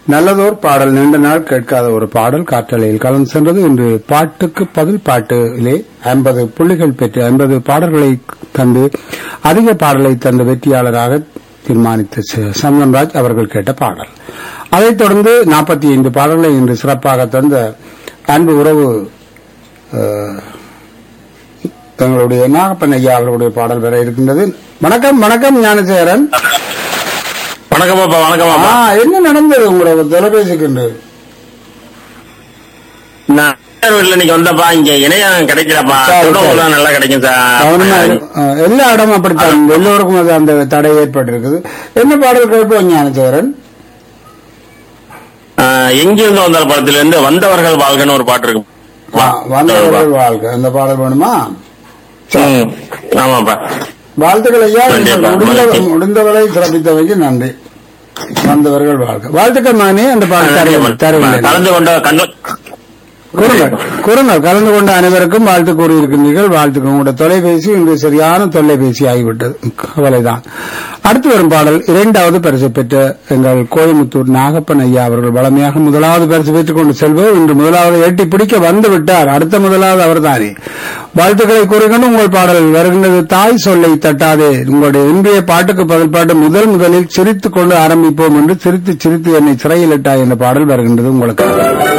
நல்லதோர் பாடல் நீண்ட நாள் கேட்காத ஒரு பாடல் காற்றலையில் கலந்து சென்றது இன்று பாட்டுக்கு பதில் பாட்டிலே ஐம்பது புள்ளிகள் பெற்று ஐம்பது பாடல்களை தந்து அதிக பாடலை தந்த வெற்றியாளராக தீர்மானித்த ச- சந்தன்ராஜ் அவர்கள் கேட்ட பாடல் அதைத் தொடர்ந்து நாற்பத்தி ஐந்து பாடல்களை இன்று சிறப்பாக தந்த அன்பு உறவு அஹ், தங்களுடைய நாகப்பன் ஐயா அவர்களுடைய பாடல் வர இருக்கின்றது வணக்கம் வணக்கம் ஞானசேகரன் வணக்கம் பாப்பா வணக்கம் ஆ, பாப்பா என்ன நடந்தது உங்களோட தொலைபேசிக்கு நான் வீட்டுல இன்னைக்கு வந்தப்பா இங்க இணையம் கிடைக்கலப்பா சரி, தொடர்பு சரி. நல்லா கிடைக்கும் கவனமா சார் இரு. ஆ, எல்லா இடமும் அப்படித்தான் எல்லோருக்கும் அது அந்த தடை ஏற்பட்டிருக்குது என்ன பாடல் கேட்போம் ஞானசேகரன் ஆஹ், எங்கிருந்து வந்தால் படத்துல இருந்து வந்தவர்கள் வாழ்கன்னு ஒரு பாட்டு இருக்கு ஆ, வந்தவர்கள் வாழ்க்கை அந்த பாடல் வேணுமா ம், ஆமாப்பா வாழ்த்துக்கள் ஐயா கண்டிப்பா. முடிந்த மகிழ்ச்சி. முடிந்தவரை சிறப்பித்தவைக்கு நன்றி வந்தவர்கள் வாழ்க்கை வாழ்த்துக்கள் மகனே அந்த பாடல் தருவேன் தருவேன் கலந்து கொண்ட கண்ணு கூறுங்கள் கூறுங்கள் கலந்து கொண்ட அனைவருக்கும் வாழ்த்து கூறியிருக்கின்றீர்கள் வாழ்த்துக்கள் உங்களோட தொலைபேசி இன்று சரியான தொலைபேசி ஆகிவிட்டது கவலைதான் அடுத்து வரும் பாடல் இரண்டாவது பரிசு பெற்ற எங்கள் கோயமுத்தூர் நாகப்பன் ஐயா அவர்கள் வளமையாக முதலாவது பரிசு பெற்றுக் கொண்டு செல்வோர் இன்று முதலாவது எட்டி பிடிக்க வந்து விட்டார் அடுத்த முதலாவது அவர்தானே வாழ்த்துக்களை கூறிக்கொண்டு உங்கள் பாடல் வருகின்றது தாய் சொல்லை தட்டாதே உங்களுடைய இன்றைய பாட்டுக்கு பதில் பாட்டு முதல் முதலில் சிரித்துக் கொண்டு ஆரம்பிப்போம் என்று சிரித்து சிரித்து என்னை சிறையில் இட்டாய் என்ற பாடல் வருகின்றது உங்களுக்கு